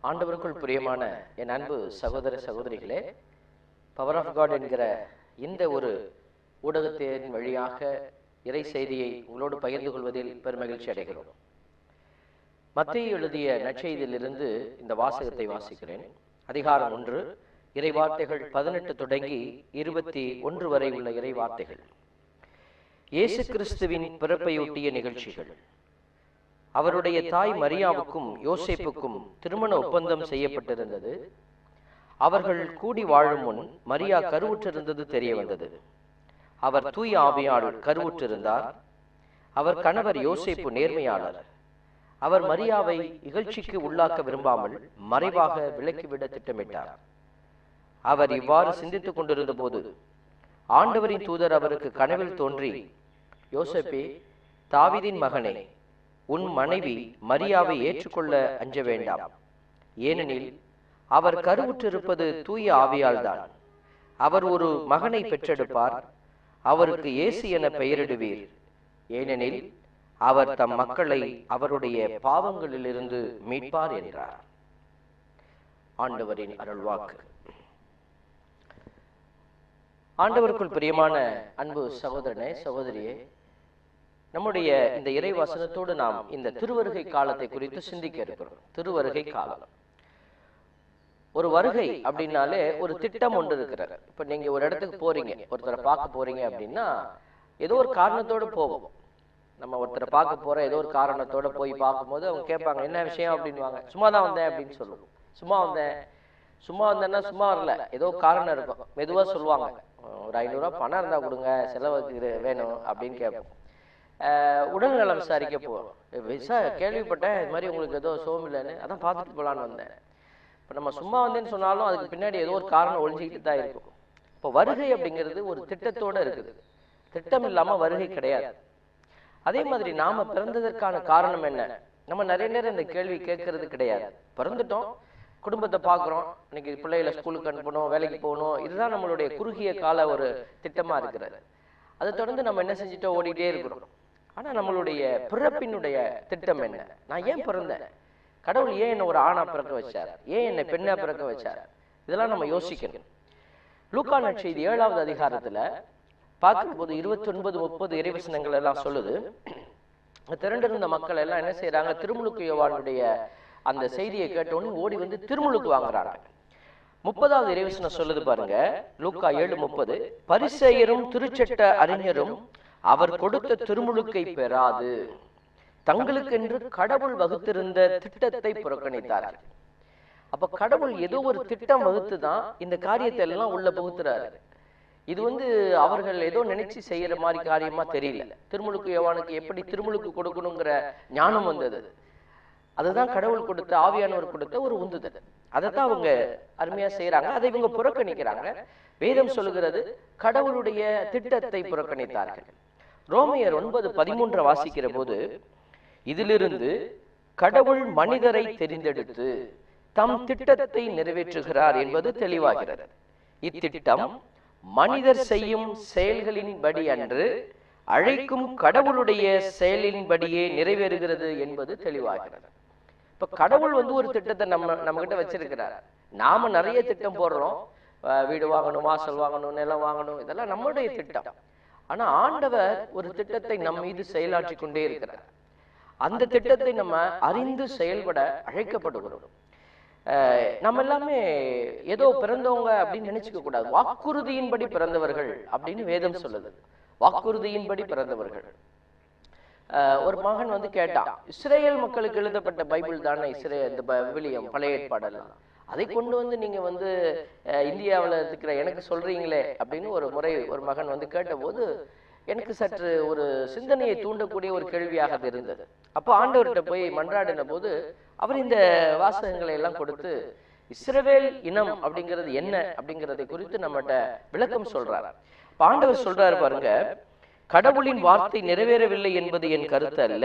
ஆண்டவருக்குள் பிரியமான என் அன்பு சகோதர சகோதரிகளே பவர் ஆஃப் காட் என்கிற இந்த ஒரு ஊடகத்தின் வழியாக இறை செய்தியை உங்களோடு பகிர்ந்து கொள்வதில் பெருமகிழ்ச்சி அடைகிறோம் மத்திய எழுதிய நற்செய்தியிலிருந்து இந்த வாசகத்தை வாசிக்கிறேன் அதிகாரம் ஒன்று இறை வார்த்தைகள் பதினெட்டு தொடங்கி இருபத்தி ஒன்று வரை உள்ள இறை வார்த்தைகள் இயேசு கிறிஸ்துவின் பிறப்பையொட்டிய நிகழ்ச்சிகள் அவருடைய தாய் மரியாவுக்கும் யோசேப்புக்கும் திருமண ஒப்பந்தம் செய்யப்பட்டிருந்தது அவர்கள் கூடி வாழும் முன் மரியா கருவுற்றிருந்தது தெரிய வந்தது அவர் தூய ஆவியால் கருவுற்றிருந்தார் அவர் கணவர் யோசேப்பு நேர்மையாளர் அவர் மரியாவை இகழ்ச்சிக்கு உள்ளாக்க விரும்பாமல் மறைவாக விலக்கிவிட திட்டமிட்டார் அவர் இவ்வாறு சிந்தித்துக் கொண்டிருந்த போது ஆண்டவரின் தூதர் அவருக்கு கனவில் தோன்றி யோசேப்பே தாவிதின் மகனே உன் மனைவி மரியாவை ஏற்றுக்கொள்ள அஞ்ச வேண்டாம் ஏனெனில் அவர் கருவுற்றிருப்பது தூய ஆவியால் தான் அவர் ஒரு மகனை பெற்றெடுப்பார் அவருக்கு இயேசு என பெயரிடுவீர் ஏனெனில் அவர் தம் மக்களை அவருடைய பாவங்களிலிருந்து மீட்பார் என்றார் ஆண்டவரின் அருள்வாக்கு ஆண்டவருக்குள் பிரியமான அன்பு சகோதரனே சகோதரியே நம்முடைய இந்த இறை வசனத்தோடு நாம் இந்த திருவருகை காலத்தை குறித்து சிந்திக்க இருக்கிறோம் திருவருகை காலம் ஒரு வருகை அப்படின்னாலே ஒரு திட்டம் ஒன்று இருக்கிறார் இப்ப நீங்க ஒரு இடத்துக்கு போறீங்க ஒருத்தரை பார்க்க போறீங்க அப்படின்னா ஏதோ ஒரு காரணத்தோட போவோம் நம்ம ஒருத்தரை பார்க்க போற ஏதோ ஒரு காரணத்தோட போய் பார்க்கும்போது அவங்க கேட்பாங்க என்ன விஷயம் அப்படின்வாங்க சும்மா தான் வந்தேன் அப்படின்னு சொல்லுவோம் சும்மா வந்தேன் சும்மா வந்தேன்னா சும்மா வரல ஏதோ காரணம் இருக்கும் மெதுவா சொல்லுவாங்க ஒரு ஐநூறுரூவா பணம் இருந்தா கொடுங்க செலவுக்கு வேணும் அப்படின்னு கேட்போம் உடல்நலம் விசாரிக்க போவோம் விசா கேள்விப்பட்டேன் இது மாதிரி உங்களுக்கு ஏதோ சோம் இல்லைன்னு அதான் பார்த்துட்டு போகலான்னு வந்தேன் இப்போ நம்ம சும்மா வந்தேன்னு சொன்னாலும் அதுக்கு பின்னாடி ஏதோ ஒரு காரணம் ஒழிஞ்சிக்கிட்டு தான் இருக்கும் இப்போ வருகை அப்படிங்கிறது ஒரு திட்டத்தோட இருக்குது திட்டம் இல்லாம வருகை கிடையாது அதே மாதிரி நாம பிறந்ததற்கான காரணம் என்ன நம்ம நிறைய நேரம் இந்த கேள்வி கேட்கறது கிடையாது பிறந்துட்டோம் குடும்பத்தை பார்க்குறோம் இன்னைக்கு பிள்ளைகளை ஸ்கூலுக்கு அனுப்பணும் வேலைக்கு போகணும் இதுதான் நம்மளுடைய குறுகிய கால ஒரு திட்டமா இருக்கிறது அதை தொடர்ந்து நம்ம என்ன செஞ்சுட்டோம் ஓடிட்டே இருக்கிறோம் ஆனா நம்மளுடைய பிறப்பினுடைய திட்டம் என்ன நான் ஏன் பிறந்தேன் கடவுள் ஏன் என்ன ஒரு ஆணா பிறக்க வச்சார் ஏன் என்னை பெண்ணா பிறக்க வச்சார் இதெல்லாம் நம்ம யோசிக்கணும் லூக்கா நற்செய்தி ஏழாவது அதிகாரத்துல பார்க்கும்போது இருபத்தி ஒன்பது முப்பது இறைவசனங்கள் எல்லாம் சொல்லுது திரண்டிருந்த மக்கள் எல்லாம் என்ன செய்யறாங்க திருமுழுக்கு யோவானுடைய அந்த செய்தியை கேட்டோன்னு ஓடி வந்து திருமுழுக்கு வாங்குறாங்க முப்பதாவது இறைவசனம் சொல்லுது பாருங்க லூக்கா ஏழு முப்பது பரிசெயரும் திருச்சட்ட அறிஞரும் அவர் கொடுத்த திருமுழுக்கை பெறாது தங்களுக்கென்று கடவுள் வகுத்திருந்த திட்டத்தை புறக்கணித்தார்கள் அப்ப கடவுள் ஏதோ ஒரு திட்டம் வகுத்து தான் இந்த காரியத்தை எல்லாம் உள்ள புகுத்துறாரு இது வந்து அவர்கள் ஏதோ நினைச்சு செய்யற மாதிரி காரியமா தெரியல திருமுழுக்கு யோவானுக்கு எப்படி திருமுழுக்கு கொடுக்கணுங்கிற ஞானம் வந்தது அதுதான் கடவுள் கொடுத்த ஆவியானவர் கொடுத்த ஒரு உந்துதல் அதைத்தான் அவங்க அருமையா செய்யறாங்க அதை இவங்க புறக்கணிக்கிறாங்க வேதம் சொல்லுகிறது கடவுளுடைய திட்டத்தை புறக்கணித்தார்கள் ரோமையர் ஒன்பது பதிமூன்று வாசிக்கிற போது இதிலிருந்து கடவுள் மனிதரை தெரிந்தெடுத்து தம் திட்டத்தை நிறைவேற்றுகிறார் என்பது தெளிவாகிறது இத்திட்டம் மனிதர் செய்யும் செயல்களின்படி அன்று அழைக்கும் கடவுளுடைய செயலின்படியே நிறைவேறுகிறது என்பது தெளிவாகிறது இப்ப கடவுள் வந்து ஒரு திட்டத்தை நம்ம நம்ம கிட்ட வச்சிருக்கிறார் நாம நிறைய திட்டம் போடுறோம் வீடு வாங்கணும் வாசல் வாங்கணும் நிலம் வாங்கணும் இதெல்லாம் நம்முடைய திட்டம் ஆனா ஆண்டவர் ஒரு திட்டத்தை நம் மீது செயலாற்றி கொண்டே இருக்கிறார் அந்த திட்டத்தை நம்ம அறிந்து செயல்பட அழைக்கப்படுகிறோம் நம்ம எல்லாமே ஏதோ பிறந்தவங்க அப்படின்னு நினைச்சுக்க கூடாது வாக்குறுதியின்படி பிறந்தவர்கள் அப்படின்னு வேதம் சொல்லுது வாக்குறுதியின்படி பிறந்தவர்கள் ஒரு மகன் வந்து கேட்டான் இஸ்ரேல் மக்களுக்கு எழுதப்பட்ட பைபிள் தானே இஸ்ரே இந்த விவிலியம் பழைய ஏற்பாடெல்லாம் அதை கொண்டு வந்து நீங்க வந்து இந்தியாவில் இருக்கிற எனக்கு சொல்றீங்களே அப்படின்னு ஒரு முறை ஒரு மகன் வந்து கேட்டபோது எனக்கு சற்று ஒரு சிந்தனையை தூண்டக்கூடிய ஒரு கேள்வியாக அது இருந்தது அப்போ ஆண்டவர்கிட்ட போய் மன்றாடின போது அவர் இந்த வாசகங்களை எல்லாம் கொடுத்து இஸ்ரவேல் இனம் அப்படிங்கிறது என்ன அப்படிங்கிறதை குறித்து நம்மகிட்ட விளக்கம் சொல்றாரு ஆண்டவர் சொல்றாரு பாருங்க கடவுளின் வார்த்தை நிறைவேறவில்லை என்பது என் கருத்து அல்ல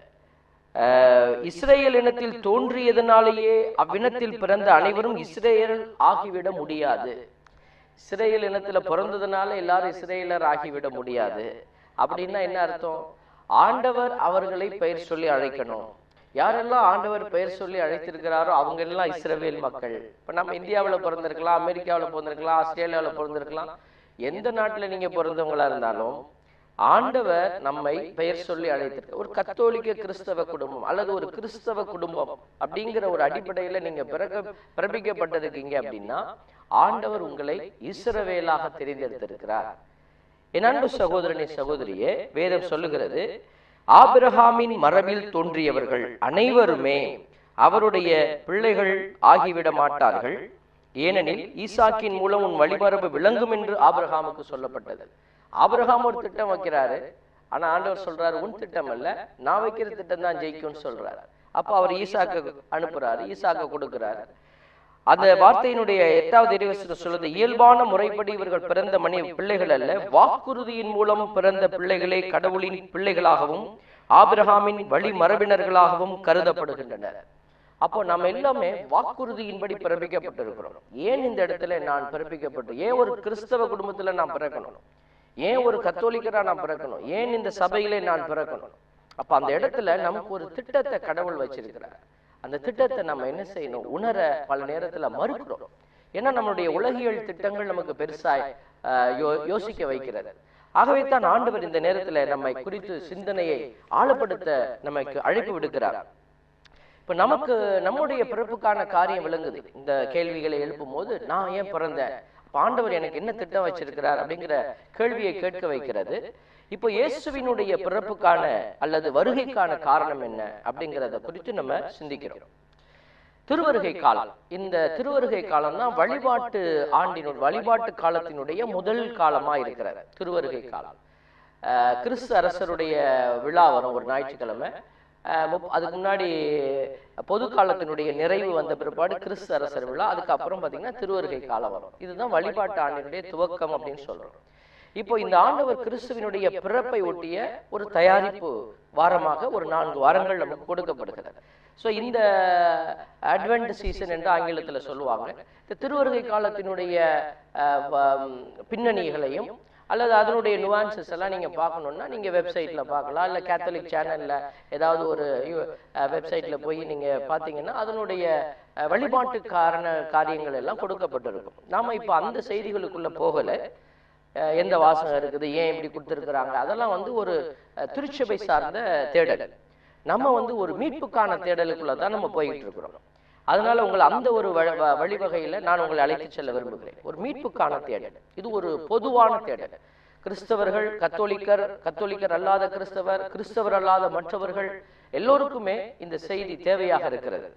இஸ்ரேல் இனத்தில் தோன்றியதனாலேயே அவ்வினத்தில் பிறந்த அனைவரும் இஸ்ரேல் ஆகிவிட முடியாது இஸ்ரேல் இனத்துல பிறந்ததுனால எல்லாரும் இஸ்ரேலர் ஆகிவிட முடியாது அப்படின்னா என்ன அர்த்தம் ஆண்டவர் அவர்களை பெயர் சொல்லி அழைக்கணும் யாரெல்லாம் ஆண்டவர் பெயர் சொல்லி அழைத்திருக்கிறாரோ அவங்க எல்லாம் இஸ்ரவேல் மக்கள் இப்ப நம்ம இந்தியாவுல பிறந்திருக்கலாம் அமெரிக்காவுல பிறந்திருக்கலாம் ஆஸ்திரேலியாவுல பிறந்திருக்கலாம் எந்த நாட்டுல நீங்க பிறந்தவங்களா இருந்தாலும் ஆண்டவர் நம்மை பெயர் சொல்லி அழைத்திருக்க ஒரு கத்தோலிக்க கிறிஸ்தவ குடும்பம் அல்லது ஒரு கிறிஸ்தவ குடும்பம் அப்படிங்கிற ஒரு அடிப்படையில நீங்க பிறக்க பிறப்பிக்கப்பட்டிருக்கீங்க அப்படின்னா ஆண்டவர் உங்களை இஸ்ரவேலாக தெரிந்தெடுத்திருக்கிறார் என் அன்பு சகோதரனே சகோதரியே வேதம் சொல்லுகிறது ஆபிரகாமின் மரபில் தோன்றியவர்கள் அனைவருமே அவருடைய பிள்ளைகள் ஆகிவிட மாட்டார்கள் ஏனெனில் ஈசாக்கின் மூலம் உன் வழிமரபு விளங்கும் என்று ஆபிரகாமுக்கு சொல்லப்பட்டது ஆபிரகாம் ஒரு திட்டம் வைக்கிறாரு ஆனா ஆண்டவர் சொல்றாரு உன் திட்டம் அல்ல நான் வைக்கிற திட்டம் தான் ஜெயிக்கும்னு சொல்றாரு அப்ப அவர் ஈசாக்க அனுப்புறாரு ஈசாக்க கொடுக்கிறாரு அந்த வார்த்தையினுடைய எட்டாவது இறைவசனம் சொல்லுது இயல்பான முறைப்படி இவர்கள் பிறந்த மணி பிள்ளைகள் அல்ல வாக்குறுதியின் மூலம் பிறந்த பிள்ளைகளே கடவுளின் பிள்ளைகளாகவும் ஆபிரகாமின் வழி மரபினர்களாகவும் கருதப்படுகின்றனர் அப்போ நம்ம எல்லாமே வாக்குறுதியின்படி பிறப்பிக்கப்பட்டிருக்கிறோம் ஏன் இந்த இடத்துல நான் பிறப்பிக்கப்பட்டு ஏன் ஒரு கிறிஸ்தவ குடும்பத்துல நான் பிறக்கணும் ஏன் ஒரு கத்தோலிக்கரா நான் பிறக்கணும் ஏன் இந்த சபையிலே நான் பிறக்கணும் அப்ப அந்த இடத்துல நமக்கு ஒரு திட்டத்தை கடவுள் வச்சிருக்கிறார் அந்த திட்டத்தை நம்ம என்ன செய்யணும் உணர பல நேரத்துல மறுக்கிறோம் ஏன்னா நம்மளுடைய உலகியல் திட்டங்கள் நமக்கு பெருசாய் ஆஹ், யோ- யோசிக்க வைக்கிறது ஆகவே தான் ஆண்டவர் இந்த நேரத்துல நம்மை குறித்து சிந்தனையை ஆழப்படுத்த நமக்கு அழைப்பு விடுக்கிறார் இப்ப நமக்கு நம்முடைய பிறப்புக்கான காரியம் விளங்குது இந்த கேள்விகளை எழுப்பும் போது நான் ஏன் பிறந்தேன் அப்ப ஆண்டவர் எனக்கு என்ன திட்டம் வச்சிருக்கிறார் அப்படிங்கிற கேள்வியை கேட்க வைக்கிறது இப்போ இயேசுவினுடைய பிறப்புக்கான அல்லது வருகைக்கான காரணம் என்ன அப்படிங்கிறத குறித்து நம்ம சிந்திக்கிறோம் திருவருகை காலம் இந்த திருவருகை காலம் தான் வழிபாட்டு ஆண்டினுடைய வழிபாட்டு காலத்தினுடைய முதல் காலமா இருக்கிறது திருவருகை காலம் அஹ் கிறிஸ்து அரசருடைய விழா வரும் ஒரு ஞாயிற்றுக்கிழமை அஹ் முப்- அதுக்கு முன்னாடி பொது காலத்தினுடைய நிறைவு வந்த பிற்பாடு கிறிஸ்து அரசர் விழா அதுக்கப்புறம் பாத்தீங்கன்னா திருவருகை காலம் வரும் இதுதான் வழிபாட்டு ஆண்டினுடைய துவக்கம் அப்படின்னு சொல்றோம் இப்போ இந்த ஆண்டவர் கிறிஸ்துவினுடைய பிறப்பை ஒட்டிய ஒரு தயாரிப்பு வாரமாக ஒரு நான்கு வாரங்கள் நமக்கு கொடுக்கப்படுகிறது ஸோ இந்த அட்வென்ட் சீசன் என்று ஆங்கிலத்துல சொல்லுவாங்க இந்த திருவருகை காலத்தினுடைய அஹ், வ- பின்னணிகளையும் அல்லது அதனுடைய நுவான்சஸ் எல்லாம் நீங்க பார்க்கணும்னா நீங்க வெப்சைட்ல பார்க்கலாம் இல்ல கேத்தலிக் சேனல்ல ஏதாவது ஒரு வெப்சைட்ல போய் நீங்க பார்த்தீங்கன்னா அதனுடைய அஹ், வழிபாட்டு காரண காரியங்கள் எல்லாம் கொடுக்கப்பட்டிருக்கும் நாம இப்ப அந்த செய்திகளுக்குள்ள போகல அஹ், எந்த வாசகம் இருக்குது ஏன் இப்படி கொடுத்துருக்குறாங்க அதெல்லாம் வந்து ஒரு அஹ், திருச்சபை சார்ந்த தேடல் நம்ம வந்து ஒரு மீட்புக்கான தேடலுக்குள்ள தான் நம்ம போயிட்டு இருக்கிறோம் அதனால உங்களை அந்த ஒரு வழ- வ- வழிவகையில நான் உங்களை அழைத்து செல்ல விரும்புகிறேன் ஒரு மீட்புக்கான தேடல் இது ஒரு பொதுவான தேடல் கிறிஸ்தவர்கள் கத்தோலிக்கர் கத்தோலிக்கர் அல்லாத கிறிஸ்தவர் கிறிஸ்தவர் அல்லாத மற்றவர்கள் எல்லோருக்குமே இந்த செய்தி தேவையாக இருக்கிறது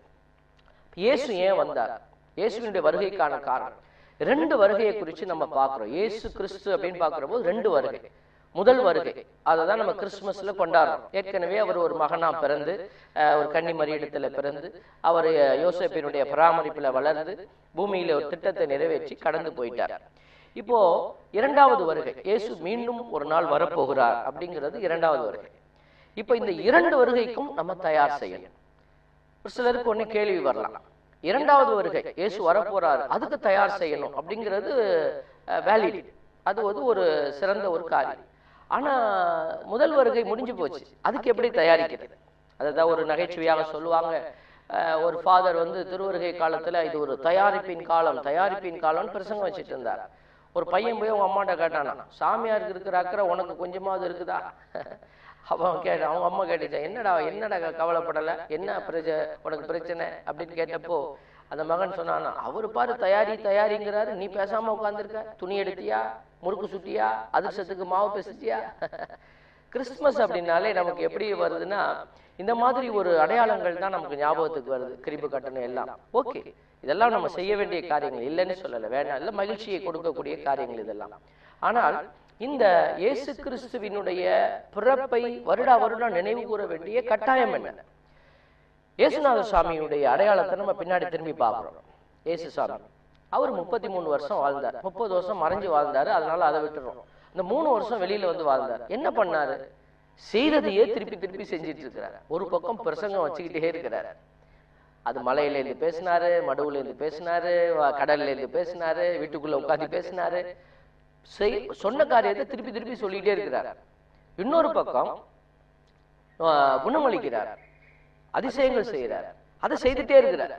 இயேசு ஏன் வந்தார் இயேசுவினுடைய வருகைக்கான காரணம் ரெண்டு வருகையை குறித்து நம்ம பார்க்கிறோம் இயேசு கிறிஸ்து அப்படின்னு பார்க்கிற போது ரெண்டு வருகை முதல் வருகை அதை தான் நம்ம கிறிஸ்துமஸ்ல கொண்டாடுறோம் ஏற்கனவே அவர் ஒரு மகனா பிறந்து அஹ், ஒரு கன்னி மரியடத்துல பிறந்து அவர் அஹ், யோசேப்பினுடைய பராமரிப்புல வளர்ந்து பூமியில ஒரு திட்டத்தை நிறைவேற்றி கடந்து போயிட்டார் இப்போ இரண்டாவது வருகை இயேசு மீண்டும் ஒரு நாள் வரப்போகிறார் அப்படிங்கிறது இரண்டாவது வருகை இப்போ இந்த இரண்டு வருகைக்கும் நம்ம தயார் செய்யணும் ஒரு சிலருக்கு ஒண்ணு கேள்வி வரலாம் இரண்டாவது வருகை இயேசு வரப்போறாரு அதுக்கு தயார் செய்யணும் அப்படிங்கிறது வேலிட் அது வந்து ஒரு சிறந்த ஒரு காரியம் ஆனா முதல் வருகை முடிஞ்சு போச்சு அதுக்கு எப்படி தயாரிக்கிறது அதுதான் ஒரு நகைச்சுவையாக சொல்லுவாங்க அஹ், ஒரு ஃபாதர் வந்து திருவருகை காலத்துல இது ஒரு தயாரிப்பின் காலம் தயாரிப்பின் காலம்னு பிரசங்கம் வச்சுட்டு இருந்தார் ஒரு பையன் போய் அவங்க அம்மாட்ட கேட்டானா சாமியாருக்கு இருக்கிற அக்கறை உனக்கு கொஞ்சமாவது இருக்குதா அவன் கேட்ட அவங்க அம்மா கேட்டுச்சான் என்னடா என்னடா கவலைப்படல என்ன பிரச்ச உனக்கு பிரச்சனை அப்படின்னு கேட்டப்போ அந்த மகன் சொன்னானா அவர் பாரு தயாரி தயாரிங்கிறாரு நீ பேசாம உட்காந்துருக்க துணி எடுத்தியா முறுக்கு சுட்டியா அதிர்ஷ்டத்துக்கு மாவு பிசைச்சியா கிறிஸ்துமஸ் அப்படின்னாலே நமக்கு எப்படி வருதுன்னா இந்த மாதிரி ஒரு அடையாளங்கள் தான் நமக்கு ஞாபகத்துக்கு வருது கிரிப்பு கட்டணம் எல்லாம் ஓகே இதெல்லாம் நம்ம செய்ய வேண்டிய காரியங்கள் இல்லைன்னு சொல்லலை வேணாம் இல்லை மகிழ்ச்சியை கொடுக்கக்கூடிய காரியங்கள் இதெல்லாம் ஆனால் இந்த இயேசு கிறிஸ்துவினுடைய பிறப்பை வருடா வருடம் நினைவு கூற வேண்டிய கட்டாயம் என்ன இயேசுநாத சுவாமியுடைய அடையாளத்தை நம்ம பின்னாடி திரும்பி பார்க்கிறோம் இயேசு சாமி அவர் முப்பத்தி மூணு வருஷம் வாழ்ந்தார் முப்பது வருஷம் மறைஞ்சு வாழ்ந்தாரு அதனால அதை விட்டுறோம் இந்த மூணு வருஷம் வெளியில வந்து வாழ்ந்தார் என்ன பண்ணாரு செய்ததையே திருப்பி திருப்பி செஞ்சிட்டு இருக்கிறார் ஒரு பக்கம் பிரசங்கம் வச்சுக்கிட்டே இருக்கிறார் அது மலையில இருந்து பேசினாரு மடுவுல இருந்து பேசினாரு வ- கடல்ல இருந்து பேசினாரு வீட்டுக்குள்ள உட்காந்து பேசினாரு செய் சொன்ன காரியத்தை திருப்பி திருப்பி சொல்லிட்டே இருக்கிறார் இன்னொரு பக்கம் ஆஹ், குணமளிக்கிறார் அதிசயங்கள் செய்கிறார் அதை செய்துட்டே இருக்கிறார்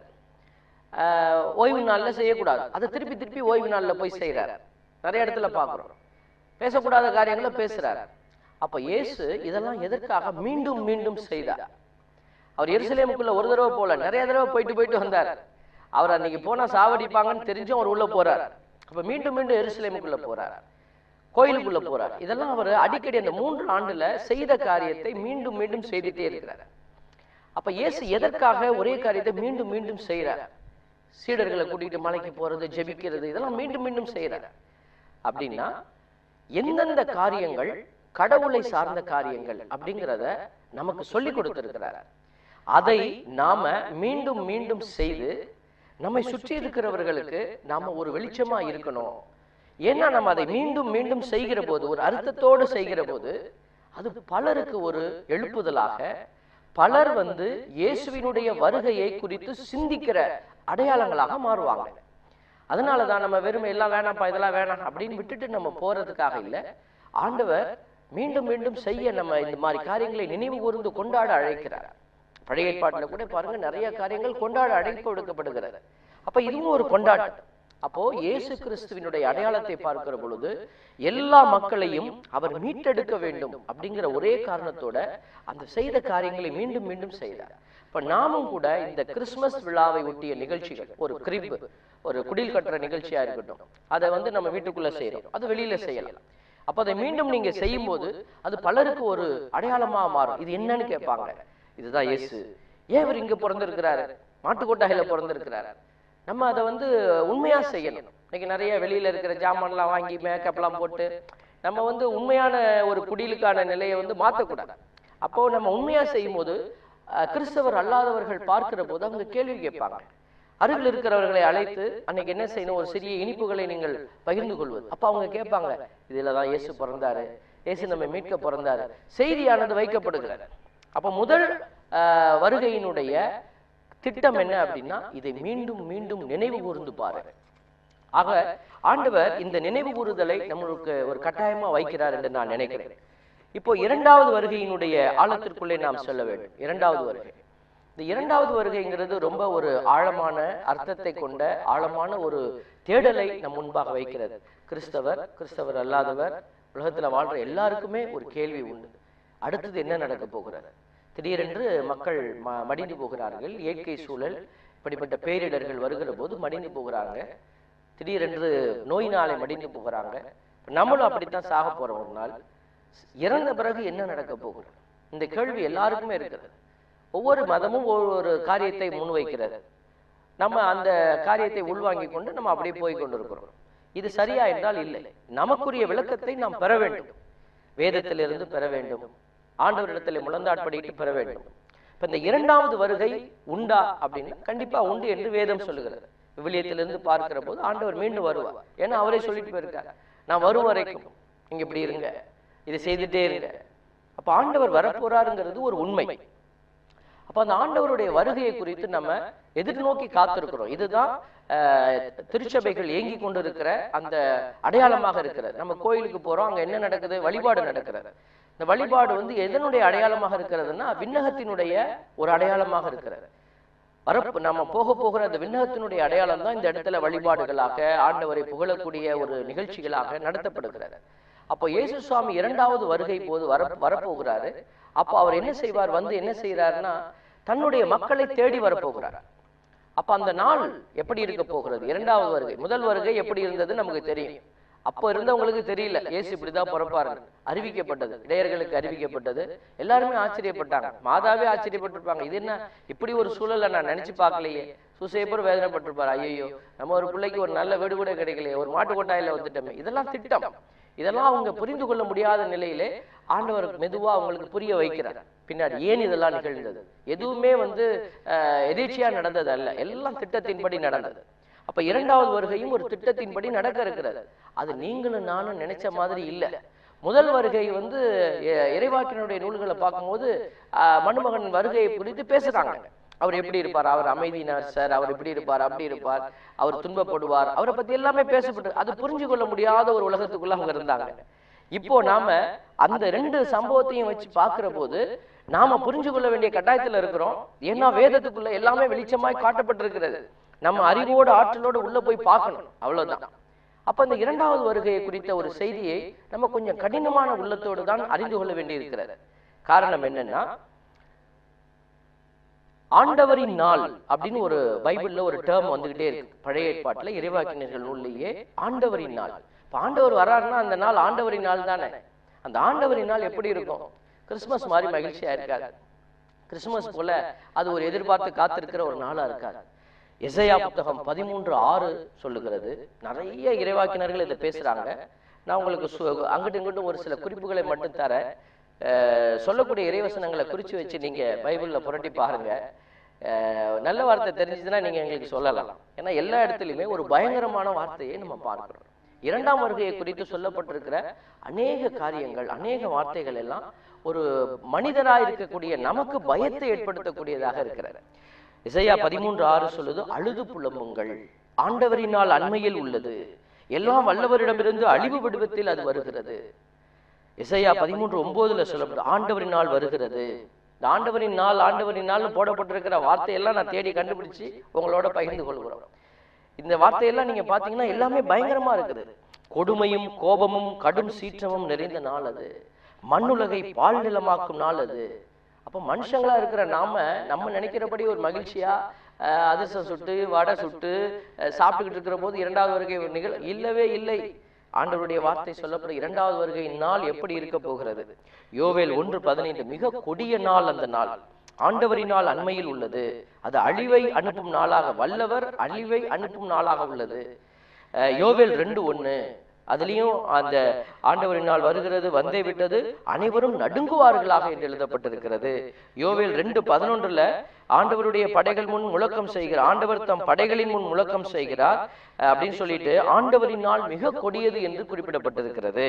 ஆஹ் ஓய்வு நாள்ல செய்யக்கூடாது அதை திருப்பி திருப்பி ஓய்வு நாள்ல போய் செய்கிறார் நிறைய இடத்துல பார்க்குறோம் பேசக்கூடாத காரியங்களை பேசுறார் அப்ப இயேசு இதெல்லாம் எதற்காக மீண்டும் மீண்டும் செய்தார் அவர் எருசலேமுக்குள்ள ஒரு தடவை போல நிறைய தடவை போயிட்டு போயிட்டு வந்தார் அவர் அன்னைக்கு போனா சாவடிப்பாங்கன்னு தெரிஞ்சும் அவர் உள்ள போறார் அப்ப மீண்டும் மீண்டும் எருசலேமுக்குள்ள போறார் கோயிலுக்குள்ள போறார் இதெல்லாம் அவர் அடிக்கடி அந்த மூன்று ஆண்டுல செய்த காரியத்தை மீண்டும் மீண்டும் செய்துட்டே இருக்கிறார் அப்ப இயேசு எதற்காக ஒரே காரியத்தை மீண்டும் மீண்டும் செய்யறார் சீடர்களை கூட்டிட்டு மலைக்கு போறது ஜெபிக்கிறது இதெல்லாம் மீண்டும் மீண்டும் செய்யறார் அப்படின்னா எந்தெந்த காரியங்கள் கடவுளை சார்ந்த காரியங்கள் அப்படிங்கிறத நமக்கு சொல்லி கொடுத்திருக்கிறார் அதை நாம மீண்டும் மீண்டும் செய்து நம்மை சுற்றி இருக்கிறவர்களுக்கு நாம ஒரு வெளிச்சமா இருக்கணும் ஏன்னா நம்ம அதை மீண்டும் மீண்டும் செய்கிற போது ஒரு அர்த்தத்தோடு செய்கிற போது அது பலருக்கு ஒரு எழுப்புதலாக பலர் வந்து இயேசுவினுடைய வருகையை குறித்து சிந்திக்கிற அடையாளங்களாக மாறுவாங்க அதனால தான் நம்ம வெறும் எல்லாம் வேணாம்ப்பா இதெல்லாம் வேணாம் அப்படின்னு விட்டுட்டு நம்ம போறதுக்காக இல்லை ஆண்டவர் மீண்டும் மீண்டும் செய்ய நம்ம இந்த மாதிரி காரியங்களை நினைவு கூர்ந்து கொண்டாட அழைக்கிறார் பழைய ஏற்பாட்டுல கூட பாருங்க நிறைய காரியங்கள் கொண்டாட அழைப்பு கொடுக்கப்படுகிறது அப்ப இதுவும் ஒரு கொண்டாட்டம் அப்போ இயேசு கிறிஸ்துவினுடைய அடையாளத்தை பார்க்கிற பொழுது எல்லா மக்களையும் அவர் மீட்டெடுக்க வேண்டும் அப்படிங்கிற ஒரே காரணத்தோட அந்த செய்த காரியங்களை மீண்டும் மீண்டும் செய்தார் இப்ப நாமும் கூட இந்த கிறிஸ்துமஸ் விழாவை ஒட்டிய நிகழ்ச்சிகள் ஒரு கிரிப் ஒரு குடில் கட்டுற நிகழ்ச்சியா இருக்கட்டும் அதை வந்து நம்ம வீட்டுக்குள்ள செய்யறோம் அது வெளியில செய்யலாம் அப்ப அதை மீண்டும் நீங்க செய்யும் போது அது பலருக்கு ஒரு அடையாளமா மாறும் இது என்னன்னு கேட்பாங்க இதுதான் இயேசு ஏன் இவர் இங்க பிறந்திருக்கிறாரு மாட்டுக்கொட்டாயில பிறந்திருக்கிறாரு நம்ம அதை வந்து உண்மையா செய்யணும் இன்னைக்கு நிறைய வெளியில இருக்கிற ஜாமான்லாம் வாங்கி மேக்கப்லாம் போட்டு நம்ம வந்து உண்மையான ஒரு குடிலுக்கான நிலையை வந்து மாத்தக்கூடாது அப்போ நம்ம உண்மையா செய்யும் போது அஹ், கிறிஸ்தவர் அல்லாதவர்கள் பார்க்கிற போது அவங்க கேள்வி கேட்பாங்க அருகில் இருக்கிறவர்களை அழைத்து அன்னைக்கு என்ன செய்யணும் ஒரு சிறிய இனிப்புகளை நீங்கள் பகிர்ந்து கொள்வது அப்ப அவங்க கேட்பாங்க இதுல தான் இயேசு பிறந்தாரு இயேசு நம்ம மீட்க பிறந்தாரு செய்தியானது வைக்கப்படுகிறது அப்ப முதல் அஹ், வருகையினுடைய திட்டம் என்ன அப்படின்னா இதை மீண்டும் மீண்டும் நினைவு கூர்ந்து பாரு ஆக ஆண்டவர் இந்த நினைவு கூறுதலை நம்மளுக்கு ஒரு கட்டாயமா வைக்கிறார் என்று நான் நினைக்கிறேன் இப்போ இரண்டாவது வருகையினுடைய ஆழத்திற்குள்ளே நாம் செல்ல வேண்டும் இரண்டாவது வருகை இந்த இரண்டாவது வருகைங்கிறது ரொம்ப ஒரு ஆழமான அர்த்தத்தை கொண்ட ஆழமான ஒரு தேடலை நம் முன்பாக வைக்கிறது கிறிஸ்தவர் கிறிஸ்தவர் அல்லாதவர் உலகத்துல வாழ்ற எல்லாருக்குமே ஒரு கேள்வி உண்டு அடுத்தது என்ன நடக்க போகிறது திடீரென்று மக்கள் ம- மடிந்து போகிறார்கள் இயற்கை சூழல் இப்படிப்பட்ட பேரிடர்கள் வருகிற போது மடிந்து போகிறாங்க திடீரென்று நோயினாலே மடிந்து போகிறாங்க இப்ப நம்மளும் அப்படித்தான் சாக போறோம் ஒரு நாள் இறந்த பிறகு என்ன நடக்க போகிறது இந்த கேள்வி எல்லாருக்குமே இருக்கிறது ஒவ்வொரு மதமும் ஒவ்வொரு காரியத்தை முன்வைக்கிறது நம்ம அந்த காரியத்தை உள்வாங்கிக் கொண்டு நம்ம அப்படியே போய் கொண்டிருக்கிறோம் இது சரியா என்றால் இல்லை நமக்குரிய விளக்கத்தை நாம் பெற வேண்டும் வேதத்திலிருந்து பெற வேண்டும் ஆண்டவரிடத்தில் முழந்தாட்படிட்டு பெற வேண்டும் இப்ப இந்த இரண்டாவது வருகை உண்டா அப்படின்னா கண்டிப்பா உண்டு என்று வேதம் சொல்லுகிறது விவிலியத்திலிருந்து பார்க்கிற போது ஆண்டவர் மீண்டும் வருவார் ஏன்னா அவரே சொல்லிட்டு போயிருக்கார் நான் வரும் வரைக்கும் நீங்க இப்படி இருங்க இதை செய்துட்டே இருங்க அப்ப ஆண்டவர் வரப்போறாருங்கிறது ஒரு உண்மை அப்ப அந்த ஆண்டவருடைய வருகையை குறித்து நம்ம எதிர்நோக்கி காத்திருக்கிறோம் இதுதான் அஹ், திருச்சபைகள் ஏங்கி கொண்டிருக்கிற அந்த அடையாளமாக இருக்கிறது நம்ம கோயிலுக்கு போறோம் அங்க என்ன நடக்குது வழிபாடு நடக்கிறது இந்த வழிபாடு வந்து எதனுடைய அடையாளமாக இருக்கிறதுன்னா விண்ணகத்தினுடைய ஒரு அடையாளமாக இருக்கிறது வரப்பு நம்ம போக போகிற அந்த விண்ணகத்தினுடைய அடையாளம் தான் இந்த இடத்துல வழிபாடுகளாக ஆண்டவரை புகழக்கூடிய ஒரு நிகழ்ச்சிகளாக நடத்தப்படுகிறது அப்போ இயேசு சுவாமி இரண்டாவது வருகை போது வர வரப்போகிறாரு அப்போ அவர் என்ன செய்வார் வந்து என்ன செய்யறாருன்னா தன்னுடைய மக்களை தேடி வரப்போகிறார் அப்ப அந்த நாள் எப்படி இருக்க போகிறது இரண்டாவது வருகை முதல் வருகை எப்படி இருந்தது நமக்கு தெரியும் அப்போ இருந்தவங்களுக்கு தெரியல இயேசு இப்படிதான் பிறப்பாரு அறிவிக்கப்பட்டது இடையர்களுக்கு அறிவிக்கப்பட்டது எல்லாருமே ஆச்சரியப்பட்டாங்க மாதாவே ஆச்சரியப்பட்டிருப்பாங்க இது என்ன இப்படி ஒரு சூழலை நான் நினைச்சு பார்க்கலையே சுசேப்பர் வேதனைப்பட்டிருப்பாரு ஐயோ நம்ம ஒரு பிள்ளைக்கு ஒரு நல்ல வீடு கூட கிடைக்கலையே ஒரு மாட்டு கொட்டாயில வந்துட்டோமே இதெல்லாம் திட்டம் இதெல்லாம் அவங்க புரிந்து கொள்ள முடியாத நிலையிலே ஆண்டவர் மெதுவா அவங்களுக்கு புரிய வைக்கிறார் பின்னாடி ஏன் இதெல்லாம் நிகழ்ந்தது எதுவுமே வந்து அஹ், எதேச்சையா நடந்தது அல்ல எல்லாம் திட்டத்தின்படி நடந்தது அப்ப இரண்டாவது வருகையும் ஒரு திட்டத்தின்படி நடக்க இருக்கிறது அது நீங்களும் நானும் நினைச்ச மாதிரி இல்ல முதல் வருகை வந்து எ- இறைவாக்கினுடைய நூல்களை பார்க்கும்போது அஹ், மணுமகன் வருகையை குறித்து பேசுறாங்க அவர் எப்படி இருப்பார் அவர் அமைதியினார் சார் அவர் இப்படி இருப்பார் அப்படி இருப்பார் அவர் துன்பப்படுவார் அவரை பத்தி எல்லாமே பேசப்பட்டு அது புரிஞ்சு கொள்ள முடியாத ஒரு உலகத்துக்குள்ள அவங்க இருந்தாங்க இப்போ நாம அந்த ரெண்டு சம்பவத்தையும் வச்சு பார்க்கிற போது நாம புரிஞ்சு கொள்ள வேண்டிய கட்டாயத்துல இருக்கிறோம் ஏன்னா வேதத்துக்குள்ள எல்லாமே வெளிச்சமாய் காட்டப்பட்டிருக்கிறது நம்ம அறிவோட ஆற்றலோட உள்ள போய் பார்க்கணும் அவ்வளவுதான் அப்ப இந்த இரண்டாவது வருகையை குறித்த ஒரு செய்தியை நம்ம கொஞ்சம் கடினமான உள்ளத்தோடு தான் அறிந்து கொள்ள வேண்டியிருக்கிறது காரணம் என்னன்னா ஆண்டவரின் நாள் அப்படின்னு ஒரு பைபிள்ல ஒரு டேர்ம் வந்துகிட்டே இருக்கு பழைய ஏற்பாட்டுல இறைவாக்கினர்கள் நூல்லையே ஆண்டவரின் நாள் இப்ப ஆண்டவர் வராருன்னா அந்த நாள் ஆண்டவரின் நாள் தானே அந்த ஆண்டவரின் நாள் எப்படி இருக்கும் கிறிஸ்மஸ் மாதிரி மகிழ்ச்சியா இருக்காது கிறிஸ்மஸ் போல அது ஒரு எதிர்பார்த்து காத்திருக்கிற ஒரு நாளா இருக்காது எசையா புத்தகம் பதிமூன்று ஆறு சொல்லுகிறது நிறைய இறைவாக்கினர்கள் இதை பேசுறாங்க நான் உங்களுக்கு சு- அங்கிட்டும் இங்கிட்டும் ஒரு சில குறிப்புகளை மட்டும் தரேன் அஹ், சொல்லக்கூடிய இறைவசனங்களை குறிச்சு வச்சு நீங்க பைபிள்ல புரட்டி பாருங்க அஹ், நல்ல வார்த்தை தெரிஞ்சுதுன்னா நீங்க எங்களுக்கு சொல்லலாம் ஏன்னா எல்லா இடத்துலையுமே ஒரு பயங்கரமான வார்த்தையை நம்ம பார்க்கிறோம் இரண்டாம் வருகையை குறித்து சொல்லப்பட்டிருக்கிற அநேக காரியங்கள் அநேக வார்த்தைகள் எல்லாம் ஒரு மனிதராய் இருக்கக்கூடிய நமக்கு பயத்தை ஏற்படுத்தக்கூடியதாக இருக்கிறது இசையா பதிமூன்று ஆறு சொல்லுது அழுது புலம்புங்கள் ஆண்டவரினால் அண்மையில் உள்ளது எல்லாம் வல்லவரிடமிருந்து அழிவு வடிவத்தில் அது வருகிறது இசையா பதிமூன்று ஒன்பதுல சொல்லப்படுது ஆண்டவரினால் வருகிறது இந்த ஆண்டவரின் நாள் ஆண்டவரின் நாள் போடப்பட்டிருக்கிற வார்த்தையெல்லாம் நான் தேடி கண்டுபிடிச்சு உங்களோட பகிர்ந்து கொள்கிறோம் இந்த வார்த்தையெல்லாம் நீங்க பாத்தீங்கன்னா எல்லாமே பயங்கரமா இருக்குது கொடுமையும் கோபமும் கடும் சீற்றமும் நிறைந்த நாள் அது மண்ணுலகை பால் நிலமாக்கும் நாள் அது அப்போ மனுஷங்களா இருக்கிற நாம நம்ம நினைக்கிறபடி ஒரு மகிழ்ச்சியா அஹ், அதிரசம் சுட்டு வடை சுட்டு அஹ், சாப்பிட்டுக்கிட்டு இருக்கிற போது இரண்டாவது வருகை ஒரு நிகழ் இல்லவே இல்லை ஆண்டவருடைய வார்த்தை சொல்லப்படும் இரண்டாவது வருகையின் நாள் எப்படி இருக்க போகிறது யோவேல் ஒன்று பதினைந்து மிக கொடிய நாள் அந்த நாள் ஆண்டவரினால் அண்மையில் உள்ளது அது அழிவை அனுப்பும் நாளாக வல்லவர் அழிவை அனுப்பும் நாளாக உள்ளது அஹ் யோவேல் ரெண்டு ஒண்ணு அதுலயும் அந்த ஆண்டவரினால் வருகிறது வந்தே விட்டது அனைவரும் நடுங்குவார்களாக என்று எழுதப்பட்டிருக்கிறது யோவேல் ரெண்டு பதினொன்றுல ஆண்டவருடைய படைகள் முன் முழக்கம் செய்கிறார் ஆண்டவர் தம் படைகளின் முன் முழக்கம் செய்கிறார் அஹ் அப்படின்னு சொல்லிட்டு ஆண்டவரின் நாள் மிக கொடியது என்று குறிப்பிடப்பட்டிருக்கிறது